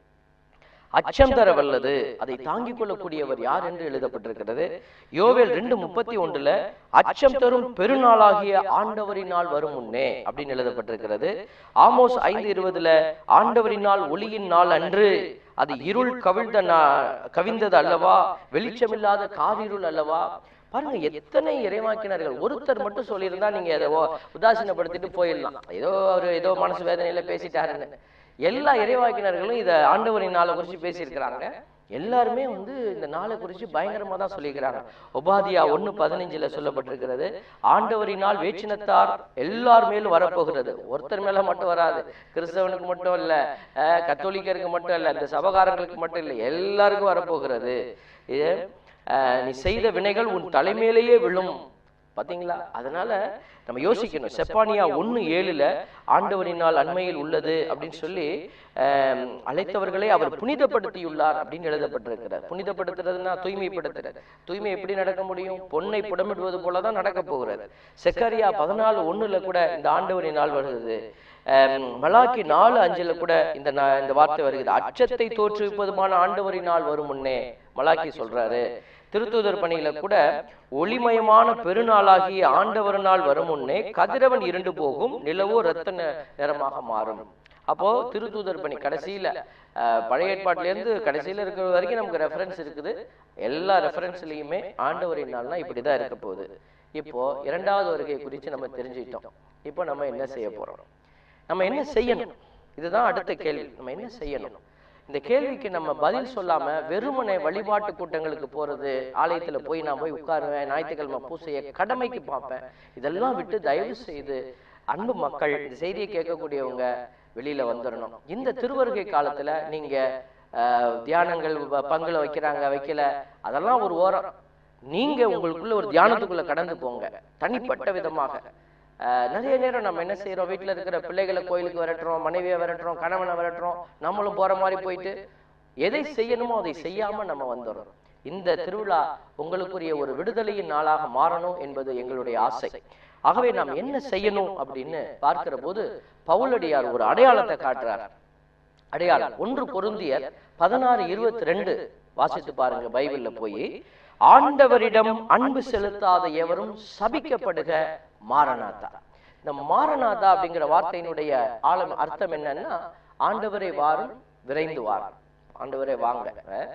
அச்சம் தர வல்லது அதை தாங்கிக் கொள்ளக்கூடியவர் யார் என்று எழுதப்பட்டிருக்கிறது யோவேல் ரெண்டு முப்பத்தி ஒன்றுல அச்சம் தரும் பெருநாளாகிய ஆண்டவரின் நாள் வரும் முன்னே அப்படின்னு எழுதப்பட்டிருக்கிறது ஆமோஸ் ஐந்து இருபதுல ஆண்டவரின் நாள் ஒளியின் நாள் அன்று அது இருள் கவிழ்ந்த நா- கவிழ்ந்தது அல்லவா வெளிச்சமில்லாத காரிருள் அல்லவா பாருங்க எத்தனை இறைவாக்கினர்கள் ஒருத்தர் மட்டும் சொல்லியிருந்தா நீங்க அதை ஓ- உதாசீனப்படுத்திட்டு போயிடலாம் ஏதோ ஒரு ஏதோ மனசு வேதனையில பேசிட்டாருன்னு எல்லா இறைவாக்கினர்களும் இதை ஆண்டவரின் நாளை குறித்து பேசியிருக்கிறாங்க எல்லாருமே வந்து இந்த நாளை குறித்து பயங்கரமா தான் சொல்லியிருக்கிறாங்க ஒபாதியா ஒண்ணு பதினஞ்சுல சொல்லப்பட்டிருக்கிறது ஆண்டவரின் நாள் வேற்றினத்தார் எல்லார் மேலும் வரப்போகிறது ஒருத்தர் மேல மட்டும் வராது கிறிஸ்தவனுக்கு மட்டும் இல்ல அஹ், கத்தோலிக்கருக்கு மட்டும் இல்ல இந்த சபகாரங்களுக்கு மட்டும் இல்ல எல்லாருக்கும் வரப்போகிறது இது அஹ், நீ செய்த வினைகள் உன் தலைமையிலேயே விழும் பாத்தீங்களா அதனால நம்ம யோசிக்கணும் செப்பானியா ஒண்ணு ஏழுல ஆண்டவரினால் அண்மையில் உள்ளது அப்படின்னு சொல்லி ஆம், அழைத்தவர்களை அவர் புனிதப்படுத்தியுள்ளார் அப்படின்னு எழுதப்பட்டிருக்கிறார் புனிதப்படுத்துறதுன்னா தூய்மைப்படுத்துறது தூய்மை எப்படி நடக்க முடியும் பொன்னை புடமிடுவது போலதான் நடக்க போகிறது செக்கரியா பதினாலு ஒண்ணுல கூட இந்த ஆண்டவரின் நாள் வருகிறது ஆம், மலாக்கி நாலு அஞ்சுல கூட இந்த நா- இந்த வார்த்தை வருகிறது அச்சத்தை தோற்றுவிப்பதுமான ஆண்டவரின் நாள் வரும் முன்னே மலாக்கி சொல்றாரு திருத்தூதர் பணியில கூட ஒளிமயமான பெருநாளாகிய ஆண்டவர் நாள் வரும் முன்னே கதிரவன் இருண்டு போகும் நிலவோ ரத்த நி- நிறமாக மாறும் அப்போ திருத்தூதர் பணி கடைசியில அஹ், பழைய ஏற்பாட்டுல இருந்து கடைசியில இருக்கிற வரைக்கும் நமக்கு ரெஃபரன்ஸ் இருக்குது எல்லா ரெஃபரன்ஸ்லயுமே ஆண்டவரின் நாள்னா இப்படிதான் இருக்க போகுது இப்போ இரண்டாவது வருகை குறித்து நம்ம தெரிஞ்சுக்கிட்டோம் இப்போ நம்ம என்ன செய்ய போறோம் நம்ம என்ன செய்யணும் இதுதான் அடுத்த கேள்வி நம்ம என்ன செய்யணும் இந்த கேள்விக்கு நம்ம பதில் சொல்லாம வெறுமனே வழிபாட்டு கூட்டங்களுக்கு போறது ஆலயத்துல போய் நான் போய் உட்காருவேன் ஞாயிற்றுக்கிழமை பூசையை கடமைக்கு பார்ப்பேன் இதெல்லாம் விட்டு தயவு செய்து அன்பு மக்கள் இந்த செய்தியை கேட்கக்கூடியவங்க வெளியில வந்துடணும் இந்த திருவருகை காலத்துல நீங்க ஆஹ், தியானங்கள் வ- பங்குல வைக்கிறாங்க வைக்கல அதெல்லாம் ஒரு ஓரம் நீங்க உங்களுக்குள்ள ஒரு தியானத்துக்குள்ள கடந்து போங்க தனிப்பட்ட விதமாக ஆஹ் நிறைய நேரம் நம்ம என்ன செய்றோம் வீட்ல இருக்கிற பிள்ளைகளை கோயிலுக்கு விரட்டுறோம் மனைவியை விரட்டுறோம் கணவனை விரட்டுறோம் நம்மளும் போற மாதிரி போயிட்டு எதை செய்யணுமோ அதை செய்யாம நம்ம வந்துடுறோம் இந்த திருவிழா உங்களுக்குரிய ஒரு விடுதலையின் நாளாக மாறணும் என்பது எங்களுடைய ஆசை ஆகவே நாம் என்ன செய்யணும் அப்படின்னு பார்க்கிற போது பவுலடியார் ஒரு அடையாளத்தை காட்டுறார் அடையாளம் ஒன்று பொருந்தியர் பதினாறு இருபத்தி ரெண்டு வாசித்து பாருங்க பைபிள்ல போய் ஆண்டவரிடம் அன்பு செலுத்தாத எவரும் சபிக்கப்படுக மாரநாதா இந்த மாரநாதா அப்படிங்கிற வார்த்தையினுடைய ஆழம் அர்த்தம் என்னன்னா ஆண்டவரை வாரும் விரைந்து வாரும் ஆண்டவரே வாங்க அஹ்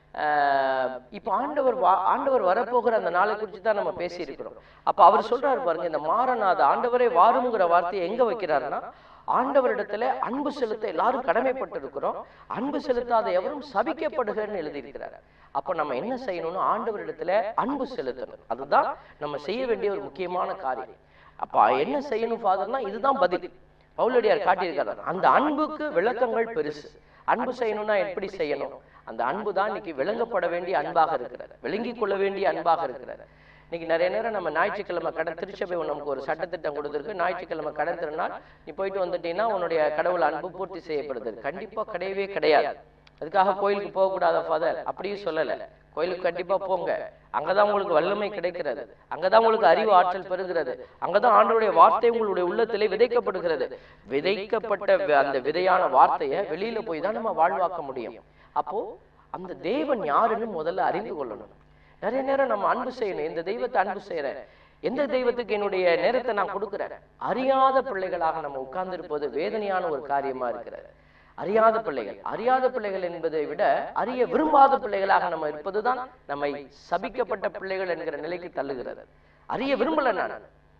ஆஹ் இப்போ ஆண்டவர் வா- ஆண்டவர் வரப்போகிற அந்த நாளை குறித்து தான் நம்ம பேசி இருக்கிறோம் அப்ப அவர் சொல்றாரு பாருங்க இந்த மாறனாத ஆண்டவரே வாருங்கிற வார்த்தையை எங்க வைக்கிறாருன்னா ஆண்டவரிடத்துல அன்பு செலுத்த எல்லாரும் கடமைப்பட்டு இருக்கிறோம் அன்பு செலுத்தாத எவரும் சபிக்கப்படுகிறன்னு எழுதியிருக்கிறார் அப்ப நம்ம என்ன செய்யணும்னு ஆண்டவரிடத்துல அன்பு செலுத்தணும் அதுதான் நம்ம செய்ய வேண்டிய ஒரு முக்கியமான காரியம் அப்ப என்ன செய்யணும் ஃபாதர்னா இதுதான் பதில் பவுலடியார் காட்டியிருக்காரு அந்த அன்புக்கு விளக்கங்கள் பெருசு அன்பு செய்யணும்னா எப்படி செய்யணும் அந்த அன்பு தான் இன்னைக்கு விளங்கப்பட வேண்டிய அன்பாக இருக்கிறது விளங்கிக் கொள்ள வேண்டிய அன்பாக இருக்கிறது இன்னைக்கு நிறைய நேரம் நம்ம ஞாயிற்றுக்கிழமை கடன் திருச்சபை நமக்கு ஒரு சட்டத்திட்டம் கொடுத்துருக்கு ஞாயிற்றுக்கிழமை கடன் திருநாள் நீ போயிட்டு வந்துட்டீங்கன்னா உன்னுடைய கடவுள் அன்பு பூர்த்தி செய்யப்படுது கண்டிப்பா கிடையவே கிடையாது அதுக்காக கோயிலுக்கு போகக்கூடாத ஃபாதர் அப்படியும் சொல்லல கோயிலுக்கு கண்டிப்பா போங்க அங்கதான் உங்களுக்கு வல்லமை கிடைக்கிறது அங்கதான் உங்களுக்கு அறிவு ஆற்றல் பெறுகிறது அங்கதான் ஆண்டவருடைய வார்த்தை உங்களுடைய உள்ளத்திலே விதைக்கப்படுகிறது விதைக்கப்பட்ட வி- அந்த விதையான வார்த்தையை வெளியில போய் தான் நம்ம வாழ்வாக்க முடியும் அப்போ அந்த தேவன் யாருன்னு முதல்ல அறிந்து கொள்ளணும் நிறைய நேரம் நம்ம அன்பு செய்யணும் இந்த தெய்வத்தை அன்பு செய்யறேன் எந்த தெய்வத்துக்கு என்னுடைய நேரத்தை நான் கொடுக்கிறேன் அறியாத பிள்ளைகளாக நம்ம உட்கார்ந்திருப்பது வேதனையான ஒரு காரியமா இருக்கிறது அறியாத பிள்ளைகள் அறியாத பிள்ளைகள் என்பதை விட அறிய விரும்பாத பிள்ளைகளாக நம்ம இருப்பதுதான் நம்மை சபிக்கப்பட்ட பிள்ளைகள் என்கிற நிலைக்கு தள்ளுகிறது அறிய விரும்பல நான்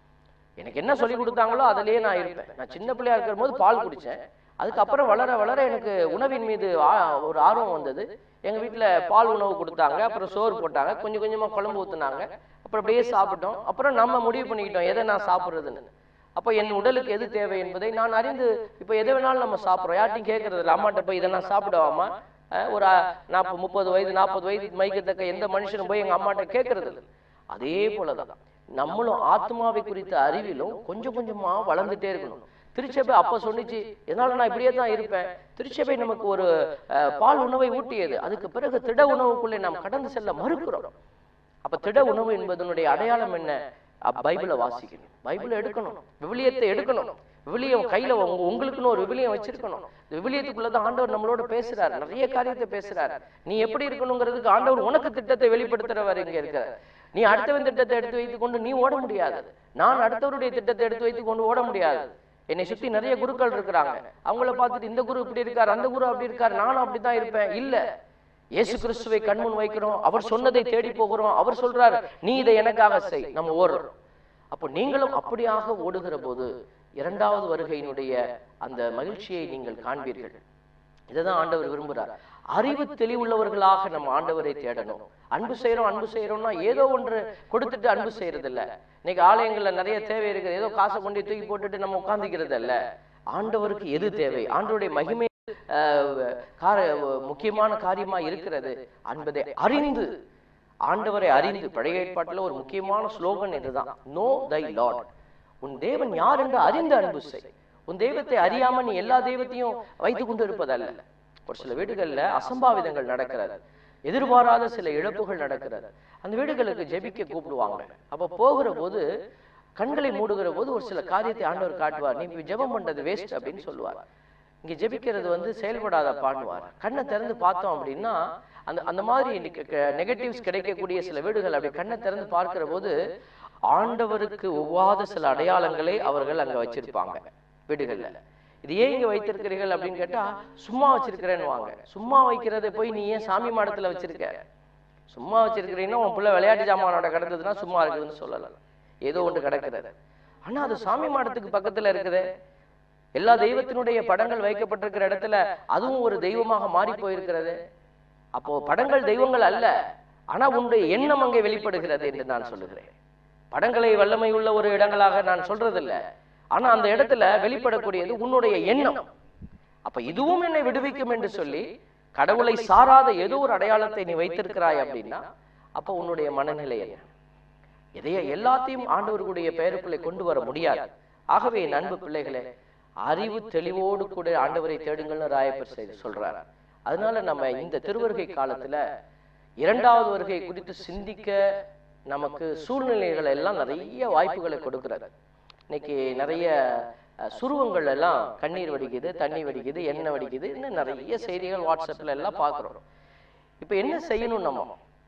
எனக்கு என்ன சொல்லி கொடுத்தாங்களோ அதிலேயே நான் இருப்பேன் நான் சின்ன பிள்ளையா இருக்கிற போது பால் குடிச்சேன் அதுக்கப்புறம் வளர வளர எனக்கு உணவின் மீது ஆ- ஒரு ஆர்வம் வந்தது எங்க வீட்ல பால் உணவு கொடுத்தாங்க அப்புறம் சோறு போட்டாங்க கொஞ்சம் கொஞ்சமா குழம்பு ஊத்துனாங்க அப்புறம் அப்படியே சாப்பிட்டோம் அப்புறம் நம்ம முடிவு பண்ணிக்கிட்டோம் எதை நான் சாப்பிடுறதுன்னு அப்போ என் உடலுக்கு எது தேவை என்பதை நான் அறிந்து இப்போ எதை வேணாலும் நம்ம சாப்பிட்றோம் யார்ட்டையும் கேட்கறது இல்லை அம்மாட்ட போய் இதை நான் சாப்பிடவாமா அஹ் ஒரு நாற்பது முப்பது வயது நாற்பது வயது மதிக்கத்தக்க எந்த மனுஷனும் போய் எங்க அம்மாட்ட கேட்கறது இல்லை அதே போலதான் நம்மளும் ஆத்மாவை குறித்த அறிவிலும் கொஞ்சம் கொஞ்சமா வளர்ந்துட்டே இருக்கணும் திருச்சபை அப்ப சொன்னிச்சு என்னால நான் இப்படியே தான் இருப்பேன் திருச்சபை நமக்கு ஒரு அஹ், பால் உணவை ஊட்டியது அதுக்கு பிறகு திட உணவுக்குள்ளே நாம் கடந்து செல்ல மறுக்கிறோம் அப்ப திட உணவு என்பதனுடைய அடையாளம் என்ன அப் பைபிளை வாசிக்கணும் பைபிளை எடுக்கணும் விவிலியத்தை எடுக்கணும் விவிலியம் கையில உங்க உங்களுக்குன்னு ஒரு விவிலியம் வச்சிருக்கணும் இந்த விவிலியத்துக்குள்ளதான் ஆண்டவர் நம்மளோட பேசுறாரு நிறைய காரியத்தை பேசுறாரு நீ எப்படி இருக்கணுங்கிறதுக்கு ஆண்டவர் உனக்கு திட்டத்தை வெளிப்படுத்துறவர் இங்க இருக்கிறார் நீ அடுத்தவன் திட்டத்தை எடுத்து வைத்துக் கொண்டு நீ ஓட முடியாது நான் அடுத்தவருடைய திட்டத்தை எடுத்து வைத்துக் கொண்டு ஓட முடியாது என்னை சுத்தி நிறைய குருக்கள் இருக்கிறாங்க அவங்கள பார்த்துட்டு இந்த குரு இப்படி இருக்காரு அந்த குரு அப்படி இருக்காரு நானும் அப்படித்தான் இருப்பேன் இல்ல இயேசு கிறிஸ்துவை கண்முன் வைக்கிறோம் அவர் சொன்னதை தேடி போகிறோம் அவர் சொல்றாரு நீ இதை எனக்காக செய் நம்ம ஓடுறோம் அப்போ நீங்களும் அப்படியாக ஓடுகிற போது இரண்டாவது வருகையினுடைய அந்த மகிழ்ச்சியை நீங்கள் காண்பீர்கள் இதைதான் ஆண்டவர் விரும்புறார் அறிவு தெளிவுள்ளவர்களாக நம்ம ஆண்டவரை தேடணும் அன்பு செய்யறோம் அன்பு செய்யறோம்னா ஏதோ ஒன்று கொடுத்துட்டு அன்பு செய்யறது இல்ல இன்னைக்கு ஆலயங்கள்ல நிறைய தேவை இருக்குது ஏதோ காசை கொண்டு தூக்கி போட்டுட்டு நம்ம உட்கார்ந்துக்கிறது அல்ல ஆண்டவருக்கு எது தேவை ஆண்டவருடைய மகிமை அஹ், கார முக்கியமான காரியமா இருக்கிறது என்பதை அறிந்து ஆண்டவரை அறிந்து பழைய ஏற்பாட்டுல ஒரு முக்கியமான ஸ்லோகன் இதுதான் நோ தை லார்ட் உன் தேவன் யார் என்று அறிந்து அன்பு செய் உன் தெய்வத்தை அறியாம நீ எல்லா தெய்வத்தையும் வைத்துக் கொண்டு இருப்பதல்ல ஒரு சில வீடுகள்ல அசம்பாவிதங்கள் நடக்கிறது எதிர்பாராத சில இழப்புகள் நடக்கிறது அந்த வீடுகளுக்கு ஜெபிக்க கூப்பிடுவாங்க அப்ப போகிற போது கண்களை மூடுகிற போது ஒரு சில காரியத்தை ஆண்டவர் காட்டுவார் நீ ஜெபம் பண்றது வேஸ்ட் அப்படின்னு சொல்லுவார் இங்க ஜெபிக்கிறது வந்து செயல்படாத பாடுவார் கண்ணை திறந்து பார்த்தோம் அப்படின்னா அந்த அந்த மாதிரி நெகட்டிவ்ஸ் கிடைக்கக்கூடிய சில வீடுகள் அப்படி கண்ணை திறந்து பார்க்கிற போது ஆண்டவருக்கு ஒவ்வாத சில அடையாளங்களை அவர்கள் அங்க வச்சிருப்பாங்க வீடுகள்ல இது ஏன் இங்க வைத்திருக்கிறீர்கள் அப்படின்னு கேட்டா சும்மா வச்சிருக்கிறேன்னு வாங்க சும்மா வைக்கிறதை போய் நீ ஏன் சாமி மாடத்துல வச்சிருக்க சும்மா வச்சிருக்கிறீங்கன்னா உன் பிள்ளை விளையாட்டு ஜாமானோட கிடந்ததுன்னா சும்மா இருக்குதுன்னு சொல்லலாம் ஏதோ ஒன்று கிடக்கிறது ஆனா அது சாமி மாடத்துக்கு பக்கத்துல இருக்குது எல்லா தெய்வத்தினுடைய படங்கள் வைக்கப்பட்டிருக்கிற இடத்துல அதுவும் ஒரு தெய்வமாக மாறி போயிருக்கிறது அப்போ படங்கள் தெய்வங்கள் அல்ல ஆனா உன்னுடைய எண்ணம் அங்கே வெளிப்படுகிறது என்று நான் சொல்லுகிறேன் படங்களை வல்லமை உள்ள ஒரு இடங்களாக நான் சொல்றதில்ல ஆனா அந்த இடத்துல வெளிப்படக்கூடியது உன்னுடைய எண்ணம் அப்ப இதுவும் என்னை விடுவிக்கும் என்று சொல்லி கடவுளை சாராத ஏதோ ஒரு அடையாளத்தை நீ வைத்திருக்கிறாய் அப்படின்னா அப்ப உன்னுடைய மனநிலை என்ன எதைய எல்லாத்தையும் ஆண்டவர்களுடைய பெயருக்குள்ளே கொண்டு வர முடியாது ஆகவே என் அன்பு பிள்ளைகளே அறிவு தெளிவோடு கூட ஆண்டவரை தேடுங்கள்னு ராயப்பர் செய்து சொல்றார் அதனால நம்ம இந்த திருவருகை காலத்துல இரண்டாவது வருகை குறித்து சிந்திக்க நமக்கு சூழ்நிலைகள் எல்லாம் நிறைய வாய்ப்புகளை கொடுக்கிறது இன்னைக்கு நிறைய அஹ், சுருவங்கள் எல்லாம் கண்ணீர் வடிக்குது தண்ணி வடிக்குது எண்ணெய் வடிக்குது இன்னும் நிறைய செய்திகள் வாட்ஸ்அப்ல எல்லாம் பார்க்கிறோம் இப்ப என்ன செய்யணும் நம்ம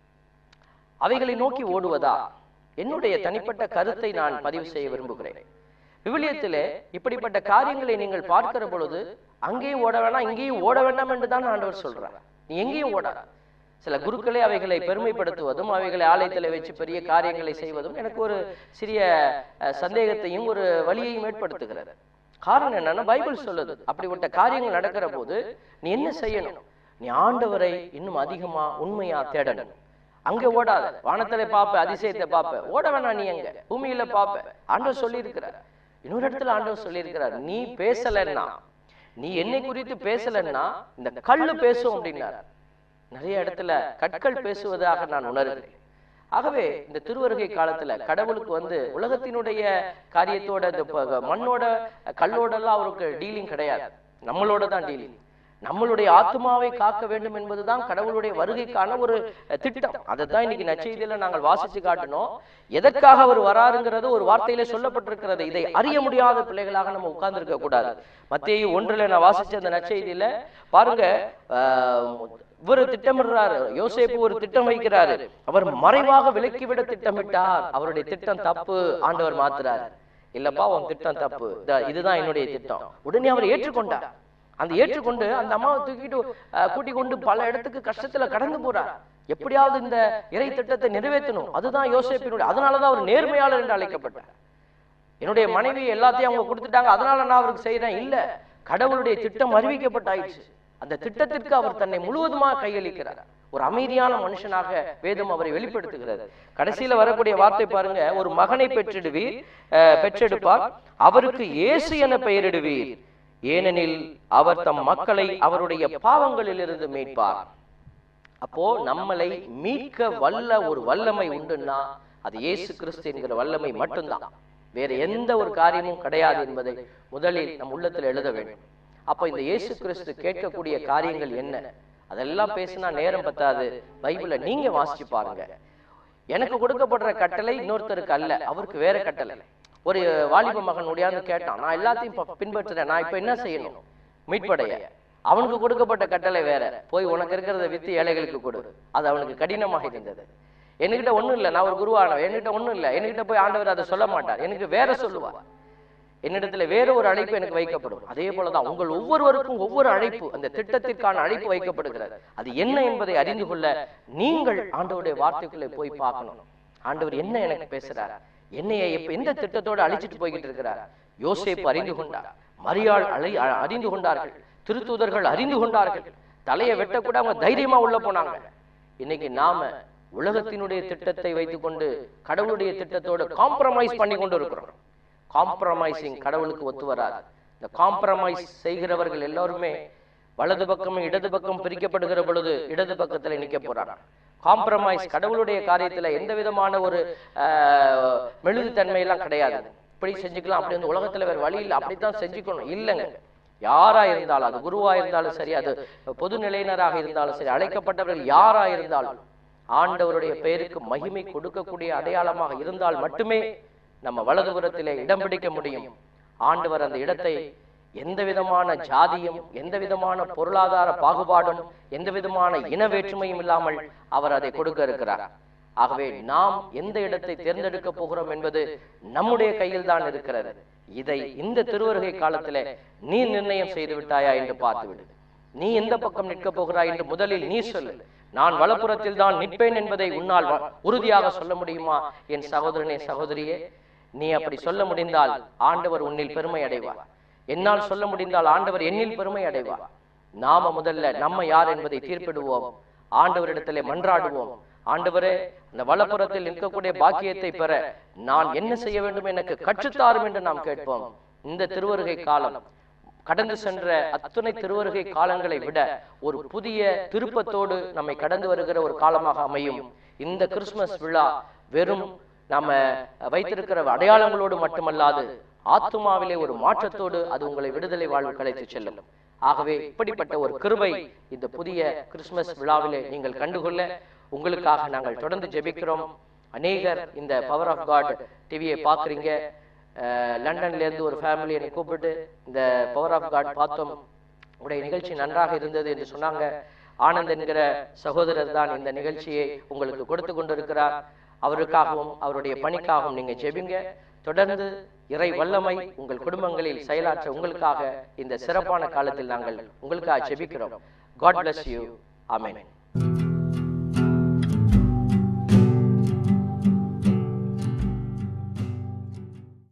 அவைகளை நோக்கி ஓடுவதா என்னுடைய தனிப்பட்ட கருத்தை நான் பதிவு செய்ய விரும்புகிறேன் விவிலியத்திலே இப்படிப்பட்ட காரியங்களை நீங்கள் பார்க்கிற பொழுது அங்கேயும் ஓட வேணாம் இங்கேயும் ஓட வேண்டாம் என்று தான் ஆண்டவர் சொல்றார் நீ எங்கேயும் ஓடாத சில குருக்களே அவைகளை பெருமைப்படுத்துவதும் அவைகளை ஆலயத்தில் வச்சு பெரிய காரியங்களை செய்வதும் எனக்கு ஒரு சிறிய அஹ், சந்தேகத்தையும் ஒரு வழியையும் ஏற்படுத்துகிறது காரணம் என்னன்னா பைபிள் சொல்லுது அப்படிப்பட்ட காரியங்கள் நடக்கிற போது நீ என்ன செய்யணும் நீ ஆண்டவரை இன்னும் அதிகமா உண்மையா தேடணும் அங்க ஓடாத வானத்துல பாப்ப அதிசயத்தை பாப்ப ஓட வேணாம் நீ அங்க பூமியில பாப்ப ஆண்டவர் சொல்லி இருக்கிறார் இன்னொரு இடத்துல ஆண்டவர் சொல்லி இருக்கிறார் நீ பேசலன்னா நீ என்னை குறித்து பேசலன்னா இந்த கல்லு பேசும் அப்படின்னார் நிறைய இடத்துல கற்கள் பேசுவதாக நான் உணர்கிறேன் ஆகவே இந்த திருவருகை காலத்துல கடவுளுக்கு வந்து உலகத்தினுடைய காரியத்தோட இந்த ப- மண்ணோட கல்லோட எல்லாம் அவருக்கு டீலிங் கிடையாது நம்மளோட தான் டீலிங் நம்மளுடைய ஆத்மாவை காக்க வேண்டும் என்பதுதான் கடவுளுடைய வருகைக்கான ஒரு அஹ், திட்டம் அதை தான் இன்னைக்கு நச்செய்தியில நாங்கள் வாசிச்சு காட்டினோம் எதற்காக அவர் வராருங்கிறது ஒரு வார்த்தையிலே சொல்லப்பட்டிருக்கிறது இதை அறிய முடியாத பிள்ளைகளாக நம்ம உட்கார்ந்திருக்க கூடாது மத்தேயு ஒன்றுல நான் வாசிச்ச அந்த நற்செய்தியில பாருங்க ஆஹ், இவர் திட்டமிடுறாரு யோசேப்பு ஒரு திட்டம் வைக்கிறாரு அவர் மறைவாக விலக்கிவிட திட்டமிட்டார் அவருடைய திட்டம் தப்பு ஆண்டவர் மாத்துறாரு இல்லப்பா உன் திட்டம் தப்பு இதா- இதுதான் என்னுடைய திட்டம் உடனே அவர் ஏற்றுக்கொண்டார் அந்த ஏற்றுக்கொண்டு அந்த அம்மாவை தூக்கிட்டு அஹ், கூட்டிக் கொண்டு பல இடத்துக்கு கஷ்டத்துல கடந்து போறார் எப்படியாவது இந்த இறை திட்டத்தை நிறைவேற்றணும் அதுதான் யோசேப்பினுடைய அதனாலதான் அவர் நேர்மையாளர் என்று அழைக்கப்பட்டார் என்னுடைய மனைவி எல்லாத்தையும் அவங்க கொடுத்துட்டாங்க அதனால நான் அவருக்கு செய்யறேன் இல்ல கடவுளுடைய திட்டம் அறிவிக்கப்பட்டாயிடுச்சு அந்த திட்டத்திற்கு அவர் தன்னை முழுவதுமாக கையளிக்கிறார் ஒரு அமைதியான மனுஷனாக வேதம் அவரை வெளிப்படுத்துகிறது கடைசியில வரக்கூடிய வார்த்தை பாருங்க ஒரு மகனை பெற்றெடுவீர் அஹ், பெற்றெடுப்பார் அவருக்கு இயேசு என பெயரிடுவீர் ஏனெனில் அவர் தம் மக்களை அவருடைய பாவங்களிலிருந்து மீட்பார் அப்போ நம்மளை மீட்க வல்ல ஒரு வல்லமை உண்டுன்னா அது இயேசு கிறிஸ்து என்கிற வல்லமை மட்டும்தான் வேற எந்த ஒரு காரியமும் கிடையாது என்பதை முதலில் நம் உள்ளத்தில் எழுத வேண்டும் அப்ப இந்த இயேசு கிறிஸ்து கேட்கக்கூடிய காரியங்கள் என்ன அதெல்லாம் பேசினா நேரம் பத்தாது பைபிளை நீங்க வாசிச்சு பாருங்க எனக்கு கொடுக்கப்படுற கட்டளை இன்னொருத்தருக்கு அல்ல அவருக்கு வேற கட்டளை ஒரு வாலிப மகன் உடையாந்து கேட்டான் நான் எல்லாத்தையும் ப- பின்பற்றுறேன் நான் இப்ப என்ன செய்யணும் மீட்படைய அவனுக்கு கொடுக்கப்பட்ட கட்டளை வேற போய் உனக்கு இருக்கிறத வித்து ஏழைகளுக்கு கொடு அது அவனுக்கு கடினமாக இருந்தது என்கிட்ட ஒண்ணும் இல்ல நான் ஒரு குருவானவன் என்கிட்ட ஒண்ணும் இல்ல என்கிட்ட போய் ஆண்டவர் அதை சொல்ல மாட்டார் எனக்கு வேற சொல்லுவார் என்னிடத்துல வேற ஒரு அழைப்பு எனக்கு வைக்கப்படும் அதே போலதான் உங்கள் ஒவ்வொருவருக்கும் ஒவ்வொரு அழைப்பு அந்த திட்டத்திற்கான அழைப்பு வைக்கப்படுகிறது அது என்ன என்பதை அறிந்து கொள்ள நீங்கள் ஆண்டவருடைய வார்த்தைக்குள்ளே போய் பார்க்கணும் ஆண்டவர் என்ன எனக்கு பேசுறார் என்னைய இப்ப எந்த திட்டத்தோட அழிச்சிட்டு போய்கிட்டு இருக்கிறார் யோசேப்பு அறிந்து கொண்டார் மரியாள் அழை அ- அறிந்து கொண்டார்கள் திருத்தூதர்கள் அறிந்து கொண்டார்கள் தலையை வெட்டக்கூட அவங்க தைரியமா உள்ள போனாங்க இன்னைக்கு நாம உலகத்தினுடைய திட்டத்தை வைத்துக்கொண்டு கடவுளுடைய திட்டத்தோட காம்ப்ரமைஸ் பண்ணி கொண்டு இருக்கிறோம் காம்ப்ரமைசிங் கடவுளுக்கு ஒத்து வராது இந்த காம்ப்ரமைஸ் செய்கிறவர்கள் எல்லாருமே வலது பக்கமும் இடது பக்கம் பிரிக்கப்படுகிற பொழுது இடது பக்கத்துல நிக்க போறாங்க காம்ப்ரமைஸ் கடவுளுடைய காரியத்துல எந்த விதமான ஒரு ஆஹ், மெழுகுத்தன்மை எல்லாம் கிடையாது இப்படி செஞ்சுக்கலாம் அப்படி வந்து உலகத்துல வேற வழி இல்லை அப்படித்தான் செஞ்சுக்கணும் இல்லைங்க யாரா இருந்தாலும் அது குருவா இருந்தாலும் சரி அது பொது நிலையினராக இருந்தாலும் சரி அழைக்கப்பட்டவர்கள் யாரா இருந்தாலும் ஆண்டவருடைய பெயருக்கு மகிமை கொடுக்கக்கூடிய அடையாளமாக இருந்தால் மட்டுமே நம்ம வலதுபுறத்திலே இடம் பிடிக்க முடியும் ஆண்டவர் அந்த இடத்தை எந்த விதமான ஜாதியும் எந்த விதமான பொருளாதார பாகுபாடும் எந்த விதமான இன வேற்றுமையும் இல்லாமல் அவர் அதை கொடுக்க இருக்கிறார் ஆகவே நாம் எந்த இடத்தை தேர்ந்தெடுக்க போகிறோம் என்பது நம்முடைய கையில் தான் இருக்கிறது இதை இந்த திருவருகை காலத்திலே நீ நிர்ணயம் செய்து விட்டாயா என்று பார்த்துவிடு நீ எந்த பக்கம் நிற்க போகிறாய் என்று முதலில் நீ சொல்லு நான் வலப்புறத்தில் தான் நிற்பேன் என்பதை உன்னால் வ- உறுதியாக சொல்ல முடியுமா என் சகோதரனே சகோதரியே நீ அப்படி சொல்ல முடிந்தால் ஆண்டவர் உன்னில் பெருமை அடைவார் என்னால் சொல்ல முடிந்தால் ஆண்டவர் என்னில் பெருமை அடைவார் நாம முதல்ல நம்ம யார் என்பதை தீர்ப்பிடுவோம் ஆண்டவரிடத்திலே மன்றாடுவோம் ஆண்டவரே அந்த வலப்புறத்தில் நிற்கக்கூடிய பாக்கியத்தை பெற நான் என்ன செய்ய வேண்டும் எனக்கு கற்றுத்தாரும் என்று நாம் கேட்போம் இந்த திருவருகை காலம் கடந்து சென்ற அத்துணை திருவருகை காலங்களை விட ஒரு புதிய திருப்பத்தோடு நம்மை கடந்து வருகிற ஒரு காலமாக அமையும் இந்த கிறிஸ்துமஸ் விழா வெறும் நாம வைத்திருக்கிற அடையாளங்களோடு மட்டுமல்லாது ஆத்துமாவிலே ஒரு மாற்றத்தோடு அது உங்களை விடுதலை வாழ்வு கலைத்து செல்லும் ஆகவே இப்படிப்பட்ட ஒரு கிருபை இந்த புதிய கிறிஸ்துமஸ் விழாவிலே நீங்கள் கண்டுகொள்ள உங்களுக்காக நாங்கள் தொடர்ந்து ஜெபிக்கிறோம் அநேகர் இந்த பவர் ஆஃப் காட் டிவியை பார்க்குறீங்க அஹ் லண்டன்ல இருந்து ஒரு ஃபேமிலி என்னை கூப்பிட்டு இந்த பவர் ஆஃப் காட் பார்த்தோம் உடைய நிகழ்ச்சி நன்றாக இருந்தது என்று சொன்னாங்க ஆனந்த் என்கிற சகோதரர் தான் இந்த நிகழ்ச்சியை உங்களுக்கு கொடுத்து கொண்டிருக்கிறார் அவருக்காகவும் அவருடைய பணிக்காகவும் நீங்க ஜெபிங்க தொடர்ந்து இறை வல்லமை உங்கள் குடும்பங்களில் செயலாற்ற உங்களுக்காக இந்த சிறப்பான காலத்தில் நாங்கள் உங்களுக்காக ஜெபிக்கிறோம் காட் bless யூ ஆமென்